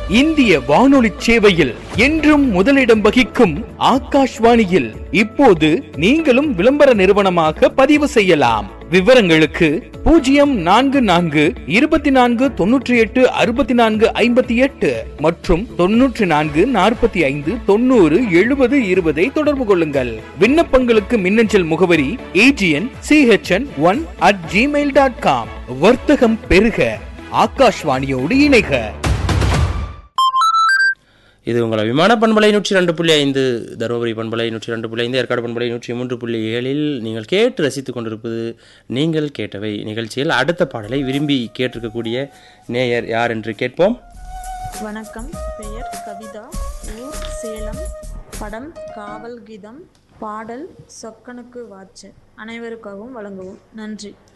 இந்திய வானொலி சேவையில் என்றும் முதலிடம் வகிக்கும் ஆகாஷ்வாணியில் இப்போது நீங்களும் விளம்பர நிறுவனமாக பதிவு செய்யலாம் விவரங்களுக்கு பூஜ்ஜியம் நான்கு நான்கு இருபத்தி நான்கு தொன்னூற்றி எட்டு அறுபத்தி நான்கு ஐம்பத்தி எட்டு மற்றும் தொன்னூற்றி நான்கு நாற்பத்தி ஐந்து தொண்ணூறு எழுபது இருபதை தொடர்பு கொள்ளுங்கள் விண்ணப்பங்களுக்கு மின்னஞ்சல் முகவரி AGN CHN one at Gmail dot com வர்த்தகம் பெருக ஆகாஷ்வாணியோடு இணைக இது உங்களை விமான பண்பலை நூற்றி ரெண்டு புள்ளி ஐந்து தருமபுரி பண்பலை நூற்றி ரெண்டு புள்ளி ஐந்து ஏற்காடு பண்பலை நூற்றி மூன்று புள்ளி ஏழில் நீங்கள் கேட்டு ரசித்துக் கொண்டிருப்பது நீங்கள் கேட்டவை நிகழ்ச்சியில் அடுத்த பாடலை விரும்பி கேட்டிருக்கக்கூடிய நேயர் யார் என்று கேட்போம் வணக்கம் பெயர் கவிதா ஊர் சேலம் படம் காவல் கீதம் பாடல் சொக்கனுக்கு வாட்சு அனைவருக்காகவும் வழங்கவும் நன்றி